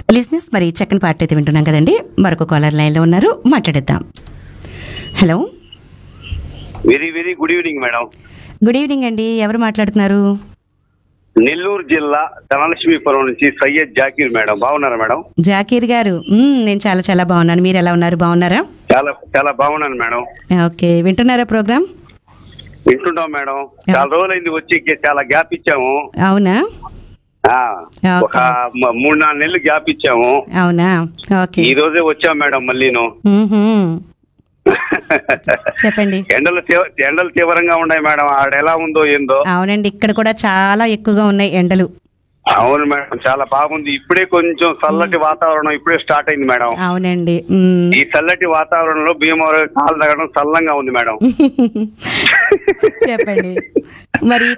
లిజినెస్ మరి చక్కని పాట అయితే వింటున్నాం కదండి మరొక కాలర్ లైన్లో ఉన్నారు మాట్లాడేద్దాం hello very very good evening madam good evening అండి ఎవరు మాట్లాడుతున్నారు నెల్లూరు జిల్లా ధనలక్ష్మీపురం నుంచి సయ్యద్ జాకీర్ మేడం బాగున్నారా మేడం జాకీర్ గారు మ్మ్, నేను చాలా చాలా బాగున్నాను మీరు ఎలా ఉన్నారు బాగున్నారా చాలా చాలా బాగున్నాను మేడం ఓకే వింటున్నారా ప్రోగ్రామ్ వింటుంటాం మేడం చాలా రోజులైంది వచ్చి గే- చాలా గ్యాప్ ఇచ్చాము అవునా ఆ, ఓకే. ఒక మ- మూడు నాలుగు నెలలు గ్యాప్ ఇచ్చాము అవునా ఓకే ఈ రోజే వచ్చాం మేడం మళ్ళీను మ్మ్హ్మ్. చెప్పండి ఎండలు తీవ- ఎండలు తీవ్రంగా ఉన్నాయి మేడం ఆడ ఎలా ఉందో ఏందో అవునండి ఇక్కడ కూడా చాలా ఎక్కువగా ఉన్నాయి ఎండలు అవును మేడం చాలా బాగుంది ఇప్పుడే కొంచెం చల్లటి వాతావరణం ఇప్పుడే స్టార్ట్ అయింది మేడం అవునండి మ్మ్. ఈ చల్లటి వాతావరణంలో భీమవరం కాలు తగ్గడం చల్లంగా ఉంది మేడం చెప్పండి మరి